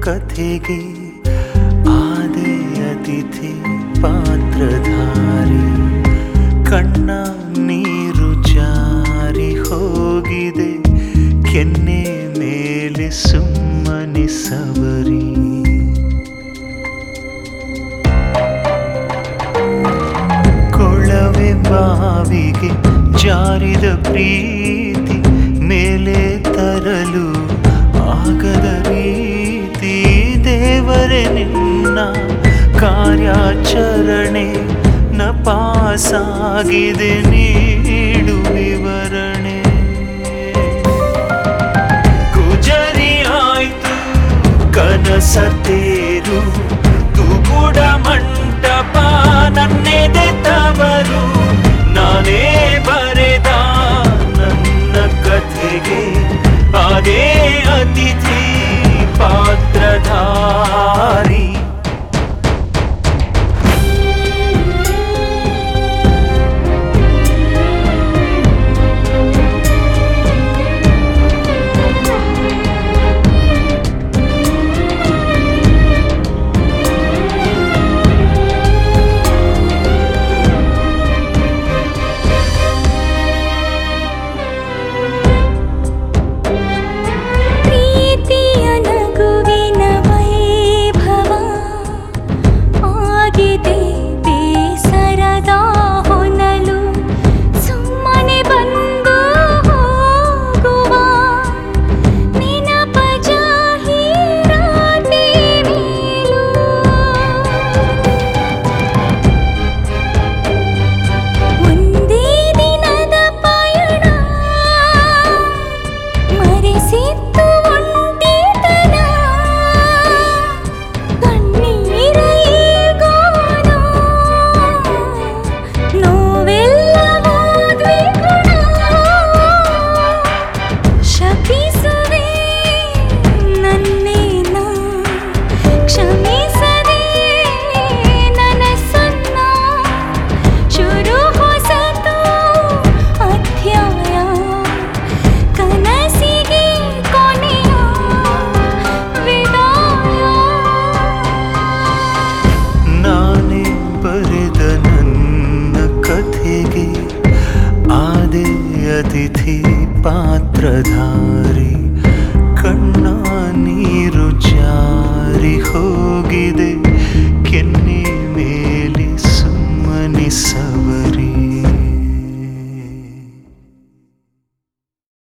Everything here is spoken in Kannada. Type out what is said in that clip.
ಕಥೆಗೆ ಆದೆ ಅತಿಥಿ ಪಾತ್ರಧಾರಿ ಕಣ್ಣ ನೀರು ಜಾರಿ ಹೋಗಿದೆ ಕೆನ್ನೆ ಮೇಲೆ ಸುಮ್ಮನೆ ಸವರಿ ಕೊಳವೆ ಬಾವಿಗೆ ಜಾರಿದ ಪ್ರೀತಿ ಮೇಲೆ ತರಲು ಆಗದ ರೀತಿ ದೇವರೇ ನಿನ್ನ ಕಾರ್ಯಾಚರಣೆ ನಪಾಸಾಗಿದೆ ನೀಡು ವಿವರಣೆ ಗುಜರಿ ಆಯ್ತು ಕನಸ ತೇರು ತುಗುಡ ಮಂಟಪ ನನ್ನೆದೆ ತವರು ನಾನೇ ಬರೆದ ನನ್ನ ಕಥೆಗೆ ಅದೇ ಅತಿಥಿ ಪಾತ್ರಧಾರಿ ಪ್ರೀತಿಯ ನಗುವಿನ ವೈಭವ ಆಗಿದೆ ಬೇಸರದ ಹೊನಲು ಸುಮ್ಮನೆ ಬಂದು ಹೋಗುವ ನೆನಪ ಜಾಹೀರಾತಿ ಮೇಲೂ ಒಂದೇ ದಿನದ ಪಯಣ ಮರೆಸಿತ್ತು ಒಂಟಿತನ ಕಣ್ಣೀರ ಈಗೋಣ ನೋವೆಲ್ಲವೂ ದ್ವಿಗುಣ ಶಪಿಸುವೆ ನನ್ನೇನ ಕ್ಷಮಿಸದೆ ನನಸನ್ನ ಶುರು ಹೊಸತು ಅಧ್ಯಾಯ ಕನಸಿಗೆ ಕೊನೆಯ ವಿದಾಯ ನಾನೇ ಬರೆದ ನನ್ನ ಕಥೆಗೆ ಆದೆ ಅತಿಥಿ ಪಾತ್ರಧಾರಿ ಕಣ್ಣ ನೀರು ಜಾರಿ ಹೋಗಿದೆ